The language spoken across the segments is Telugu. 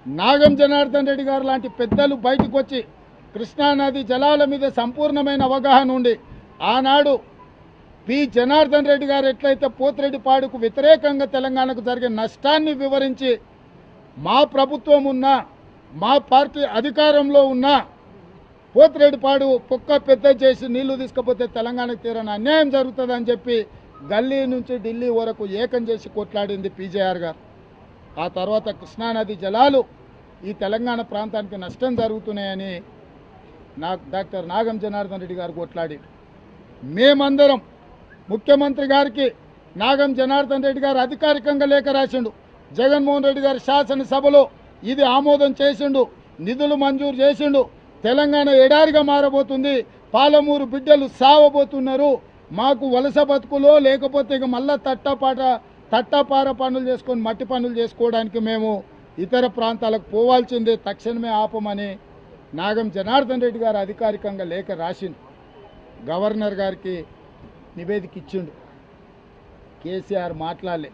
నాగం జనార్దన్ రెడ్డి గారు లాంటి పెద్దలు బయటకు వచ్చి కృష్ణానది జలాల మీద సంపూర్ణమైన అవగాహన ఉండి ఆనాడు పి జనార్దన్ రెడ్డి గారు ఎట్లయితే పోతిరెడ్డిపాడుకు వ్యతిరేకంగా తెలంగాణకు జరిగే నష్టాన్ని వివరించి మా ప్రభుత్వం ఉన్నా మా పార్టీ అధికారంలో ఉన్నా పోతిరెడ్డిపాడు పొక్క పెద్ద చేసి నీళ్లు తీసుకపోతే తెలంగాణకు తీరని అన్యాయం జరుగుతుందని చెప్పి గల్లీ నుంచి ఢిల్లీ వరకు ఏకం చేసి కొట్లాడింది పీజేఆర్ గారు ఆ తర్వాత కృష్ణానది జలాలు ఈ తెలంగాణ ప్రాంతానికి నష్టం జరుగుతున్నాయని నాకు డాక్టర్ నాగం జనార్దన్ రెడ్డి గారు కొట్లాడి మేమందరం ముఖ్యమంత్రి గారికి నాగం జనార్దన్ రెడ్డి గారు అధికారికంగా లేఖ రాసిండు జగన్మోహన్ రెడ్డి గారు శాసనసభలో ఇది ఆమోదం చేసిండు నిధులు మంజూరు చేసిండు తెలంగాణ ఎడారిగా మారబోతుంది పాలమూరు బిడ్డలు సావబోతున్నారు మాకు వలస బతుకులో లేకపోతే ఇక మళ్ళా తట్టపాట తట్టపార పనులు చేసుకొని మట్టి పనులు చేసుకోవడానికి మేము ఇతర ప్రాంతాలకు పోవాల్సిందే తక్షణమే ఆపమని నాగం జనార్దన్ రెడ్డి గారు అధికారికంగా లేఖ రాసిండు గవర్నర్ గారికి నివేదిక ఇచ్చిండు కేసీఆర్ మాట్లాడలే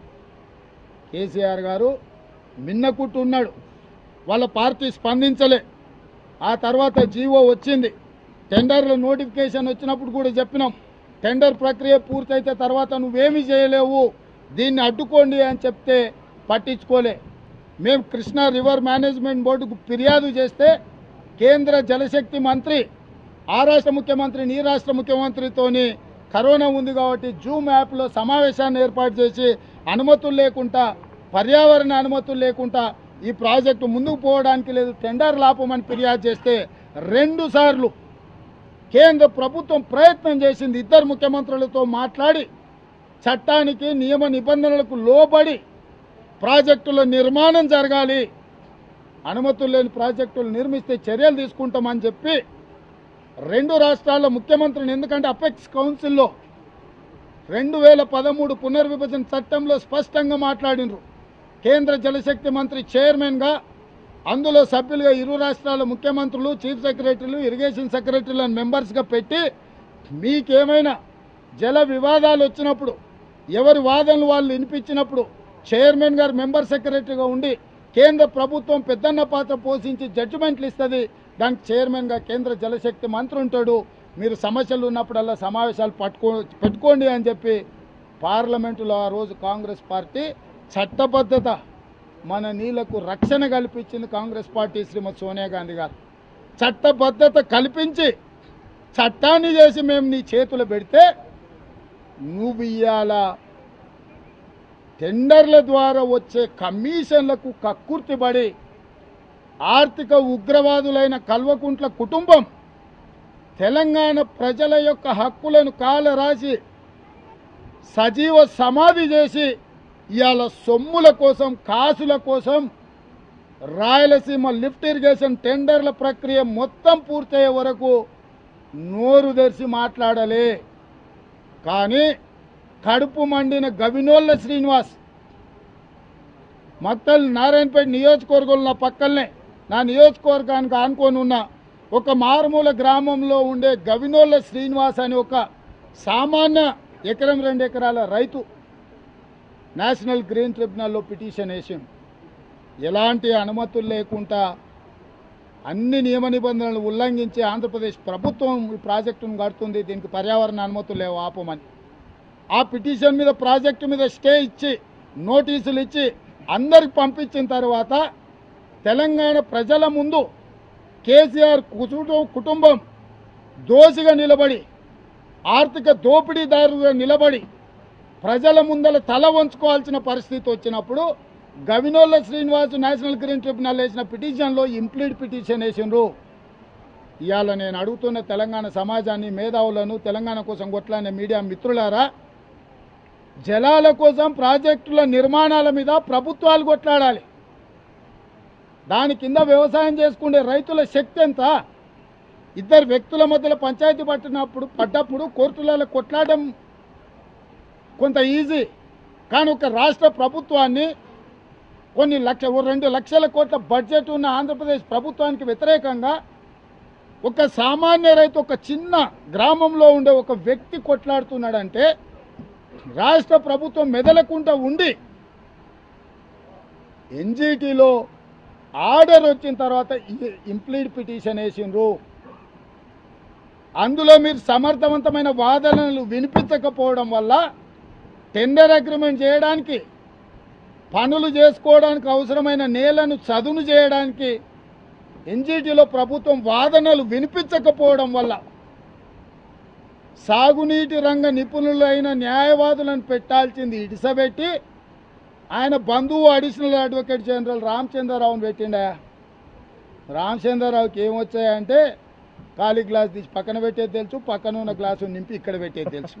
కేసీఆర్ గారు మిన్నకుట్టు ఉన్నాడు వాళ్ళ పార్టీ స్పందించలే ఆ తర్వాత జీవో వచ్చింది టెండర్ల నోటిఫికేషన్ వచ్చినప్పుడు కూడా చెప్పినాం టెండర్ ప్రక్రియ పూర్తయితే తర్వాత నువ్వేమీ చేయలేవు దీన్ని అడ్డుకోండి అని చెప్తే పట్టించుకోలే మేము కృష్ణా రివర్ మేనేజ్మెంట్ బోర్డుకు ఫిర్యాదు చేస్తే కేంద్ర జలశక్తి మంత్రి ఆ రాష్ట్ర ముఖ్యమంత్రి నీ రాష్ట్ర ముఖ్యమంత్రితోని కరోనా ఉంది కాబట్టి జూమ్ యాప్లో సమావేశాన్ని ఏర్పాటు చేసి అనుమతులు లేకుండా పర్యావరణ అనుమతులు లేకుండా ఈ ప్రాజెక్టు ముందుకు పోవడానికి లేదు టెండర్ లాపమని ఫిర్యాదు చేస్తే రెండు సార్లు కేంద్ర ప్రభుత్వం ప్రయత్నం చేసింది ఇద్దరు ముఖ్యమంత్రులతో మాట్లాడి చట్టానికి నియమ నిబంధనలకు లోబడి ప్రాజెక్టుల నిర్మాణం జరగాలి అనుమతులు లేని ప్రాజెక్టులు నిర్మిస్తే చర్యలు తీసుకుంటామని చెప్పి రెండు రాష్ట్రాల ముఖ్యమంత్రిని ఎందుకంటే అపెక్స్ కౌన్సిల్లో రెండు వేల పదమూడు పునర్విభజన చట్టంలో స్పష్టంగా మాట్లాడినరు కేంద్ర జలశక్తి మంత్రి చైర్మన్గా అందులో సభ్యులుగా ఇరు రాష్ట్రాల ముఖ్యమంత్రులు చీఫ్ సెక్రటరీలు ఇరిగేషన్ సెక్రటరీలను మెంబర్స్గా పెట్టి మీకేమైనా జల వివాదాలు వచ్చినప్పుడు ఎవరి వాదనలు వాళ్ళు వినిపించినప్పుడు చైర్మన్ గారు మెంబర్ సెక్రటరీగా ఉండి కేంద్ర ప్రభుత్వం పెద్దన్న పాత్ర పోషించి జడ్జిమెంట్లు ఇస్తుంది దానికి చైర్మన్గా కేంద్ర జలశక్తి మంత్రి ఉంటాడు మీరు సమస్యలు ఉన్నప్పుడల్లా సమావేశాలు పట్టుకో పెట్టుకోండి అని చెప్పి పార్లమెంటులో ఆ రోజు కాంగ్రెస్ పార్టీ చట్టబద్ధత మన నీళ్లకు రక్షణ కల్పించింది కాంగ్రెస్ పార్టీ శ్రీమతి సోనియా గాంధీ గారు చట్టబద్ధత కల్పించి చట్టాన్ని చేసి మేము నీ చేతులు పెడితే నువ్వు ఇయ్యాల టెండర్ల ద్వారా వచ్చే కమిషన్లకు కక్కుర్తిపడి ఆర్థిక ఉగ్రవాదులైన కల్వకుంట్ల కుటుంబం తెలంగాణ ప్రజల యొక్క హక్కులను కాలరాసి సజీవ సమాధి చేసి ఇవాళ సొమ్ముల కోసం కాసుల కోసం రాయలసీమ లిఫ్ట్ ఇరిగేషన్ టెండర్ల ప్రక్రియ మొత్తం పూర్తయ్యే వరకు నోరు తెరిచి మాట్లాడలే కానీ కడుపు మండిన గవినోళ్ళ శ్రీనివాస్ మక్తల్ నారాయణపేట నియోజకవర్గంలో నా పక్కనే నా నియోజకవర్గానికి ఆనుకొని ఉన్న ఒక మారుమూల గ్రామంలో ఉండే గవినోళ్ళ శ్రీనివాస్ అనే ఒక సామాన్య ఎకరం రెండు ఎకరాల రైతు నేషనల్ గ్రీన్ ట్రిబ్యునల్లో పిటిషన్ వేసిండు ఎలాంటి అనుమతులు లేకుండా అన్ని నియమ నిబంధనలు ఉల్లంఘించి ఆంధ్రప్రదేశ్ ప్రభుత్వం ఈ ప్రాజెక్టును కడుతుంది దీనికి పర్యావరణ అనుమతులు లేవు ఆపమని ఆ పిటిషన్ మీద ప్రాజెక్టు మీద స్టే ఇచ్చి నోటీసులు ఇచ్చి అందరికి పంపించిన తర్వాత తెలంగాణ ప్రజల ముందు కేసీఆర్ కుటు- కుటుంబం దోషిగా నిలబడి ఆర్థిక దోపిడీదారుగా నిలబడి ప్రజల ముందల తల వంచుకోవాల్సిన పరిస్థితి వచ్చినప్పుడు Gavinolla Srinivas national green tribunal వేసిన పిటిషన్లో ఇంప్లీడ్ పిటిషన్ వేసిండ్రు ఇవాళ నేను అడుగుతున్న తెలంగాణ సమాజాన్ని మేధావులను తెలంగాణ కోసం కొట్లానే మీడియా మిత్రులారా జలాల కోసం ప్రాజెక్టుల నిర్మాణాల మీద ప్రభుత్వాలు కొట్లాడాలి దాని కింద వ్యవసాయం చేసుకునే రైతుల శక్తి ఎంత ఇద్దరు వ్యక్తుల మధ్యలో పంచాయతీ పట్టినప్పుడు పడ్డప్పుడు కోర్టులలో కొట్లాడడం కొంత ఈజీ కానీ ఒక రాష్ట్ర ప్రభుత్వాన్ని కొన్ని లక్ష ఓ రెండు లక్షల కోట్ల బడ్జెట్ ఉన్న ఆంధ్రప్రదేశ్ ప్రభుత్వానికి వ్యతిరేకంగా ఒక సామాన్య రైతు ఒక చిన్న గ్రామంలో ఉండే ఒక వ్యక్తి కొట్లాడుతున్నాడంటే రాష్ట్ర ప్రభుత్వం మెదలకుండా ఉండి ఎన్జీటీలో ఆర్డర్ వచ్చిన తర్వాత ఇంప్లీడ్ పిటిషన్ వేసిండ్రు అందులో మీరు సమర్థవంతమైన వాదనలు వినిపించకపోవడం వల్ల టెండర్ అగ్రిమెంట్ చేయడానికి పనులు చేసుకోవడానికి అవసరమైన నేలను చదును చేయడానికి ఎన్జిటిలో ప్రభుత్వం వాదనలు వినిపించకపోవడం వల్ల సాగునీటి రంగ నిపుణులైన న్యాయవాదులను పెట్టాల్సింది ఇడిసబెట్టి ఆయన బంధువు అడిషనల్ అడ్వకేట్ జనరల్ రామచంద్రరావుని పెట్టిండా రామచంద్రరావుకి ఏమొచ్చాయంటే ఖాళీ గ్లాస్ తీసి పక్కన పెట్టేది తెలుసు పక్కన ఉన్న గ్లాసు నింపి ఇక్కడ పెట్టేది తెలుసు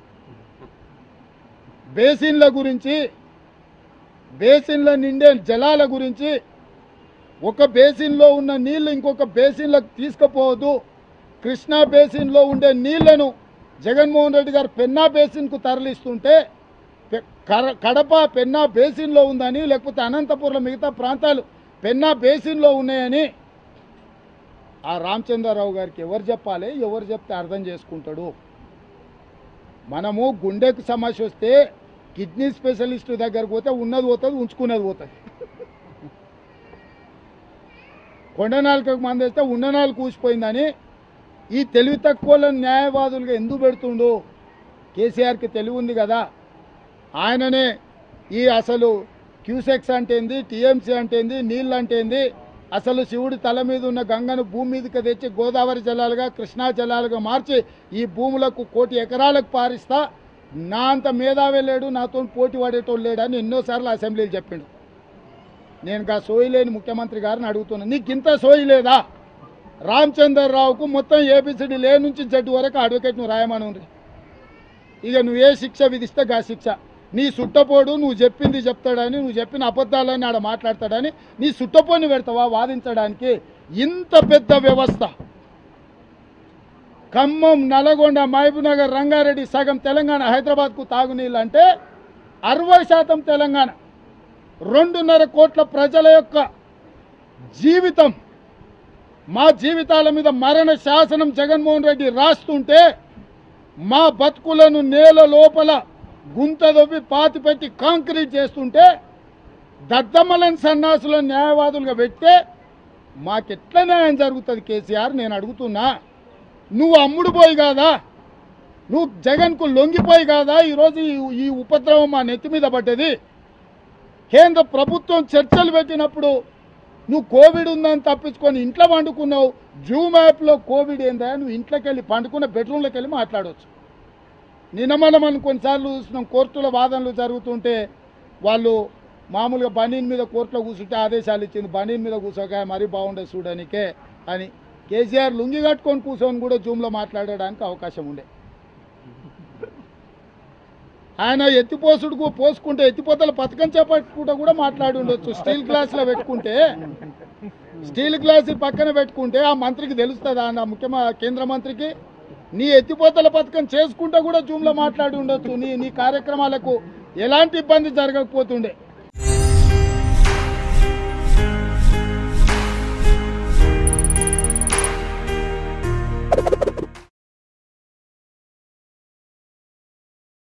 బేసిన్ల గురించి బేసిన్ల నిండే జలాల గురించి ఒక బేసిన్లో ఉన్న నీళ్లు ఇంకొక బేసిన్లకు తీసుకుపోవద్దు కృష్ణా బేసిన్లో ఉండే నీళ్లను జగన్మోహన్ రెడ్డి గారు పెన్నా బేసిన్కు తరలిస్తుంటే పె- కర- కడప పెన్నా బేసిన్లో ఉందని లేకపోతే అనంతపురంలో మిగతా ప్రాంతాలు పెన్నా బేసిన్లో ఉన్నాయని ఆ రామచంద్రరావు గారికి ఎవరు చెప్పాలి ఎవరు చెప్తే అర్థం చేసుకుంటాడు మనము గుండెకు సమస్య వస్తే కిడ్నీ స్పెషలిస్ట్ దగ్గరకు పోతే ఉన్నది పోతుంది ఉంచుకున్నది పోతుంది కొండ నాలుకకు మంది వేస్తే ఉన్న నాలుగు కూసిపోయిందని ఈ తెలివి తక్కువ న్యాయవాదులుగా ఎందుకు పెడుతుండు కేసీఆర్కి తెలివి ఉంది కదా ఆయననే ఈ అసలు క్యూసెక్స్ అంటే ఏంది టీఎంసీ అంటే ఏంది నీళ్ళు అంటే ఏంది అసలు శివుడి తల మీద ఉన్న గంగను భూమి మీదకి తెచ్చి గోదావరి జలాలుగా కృష్ణా జలాలుగా మార్చి ఈ భూములకు కోటి ఎకరాలకు పారిస్తా నా అంత మేధావే లేడు నాతో పోటీ పడేటోడు లేడని ఎన్నోసార్లు అసెంబ్లీలు చెప్పిండు నేను గా సోయి లేని ముఖ్యమంత్రి గారిని అడుగుతున్నా నీకు ఇంత సోయి లేదా రామచంద్రరావుకు మొత్తం ఏబిసిడి లే నుంచి జడ్డు వరకు అడ్వకేట్ నువ్వు రాయమని ఉంది ఇక నువ్వు ఏ శిక్ష విధిస్తే గా శిక్ష నీ సుట్టపోడు నువ్వు చెప్పింది చెప్తాడని నువ్వు చెప్పిన అబద్ధాలని ఆడ మాట్లాడతాడని నీ సుట్టపోని పెడతావా వాదించడానికి ఇంత పెద్ద వ్యవస్థ ఖమ్మం నల్గొండ మహబూబ్నగర్ రంగారెడ్డి సగం తెలంగాణ హైదరాబాద్కు తాగునీళ్ళు అంటే అరవై శాతం తెలంగాణ రెండున్నర కోట్ల ప్రజల యొక్క జీవితం మా జీవితాల మీద మరణ శాసనం జగన్మోహన్ రెడ్డి రాస్తుంటే మా బతుకులను నేల లోపల గుంత దొబ్బి పాతి పెట్టి కాంక్రీట్ చేస్తుంటే దద్దమ్మలను సన్నాసులను న్యాయవాదులుగా పెడితే మాకెట్లా న్యాయం జరుగుతుంది కేసీఆర్ నేను అడుగుతున్నా నువ్వు అమ్ముడు పోయి కాదా నువ్వు జగన్కు లొంగిపోయి కాదా ఈరోజు ఈ- ఈ ఉపద్రవం మా నెత్తి మీద పడ్డది కేంద్ర ప్రభుత్వం చర్చలు పెట్టినప్పుడు నువ్వు కోవిడ్ ఉందని తప్పించుకొని ఇంట్లో పండుకున్నావు జూమ్ యాప్లో కోవిడ్ ఏందా నువ్వు ఇంట్లోకి వెళ్ళి పండుకున్న బెడ్రూమ్లోకి వెళ్ళి మాట్లాడవచ్చు నిన్న మనం మనం కొన్నిసార్లు చూస్తున్నాం కోర్టుల వాదనలు జరుగుతుంటే వాళ్ళు మామూలుగా బనీన్ మీద కోర్టులో కూర్చుంటే ఆదేశాలు ఇచ్చింది బనీన్ మీద కూర్చోక మరీ బాగుండే చూడడానికే అని కేసీఆర్ లుంగి కట్టుకొని కూర్చొని కూడా జూమ్లో మాట్లాడడానికి అవకాశం ఉండే ఆయన ఎత్తిపోసుడుకు పోసుకుంటే ఎత్తిపోతల పథకం చేపట్టుకుంటూ కూడా మాట్లాడి ఉండొచ్చు స్టీల్ గ్లాసులో పెట్టుకుంటే స్టీల్ గ్లాస్ పక్కన పెట్టుకుంటే ఆ మంత్రికి తెలుస్తుందా ఆ ముఖ్యమ కేంద్ర మంత్రికి నీ ఎత్తిపోతల పథకం చేసుకుంటూ కూడా జూమ్లో మాట్లాడి ఉండొచ్చు నీ నీ కార్యక్రమాలకు ఎలాంటి ఇబ్బంది జరగకపోతుండే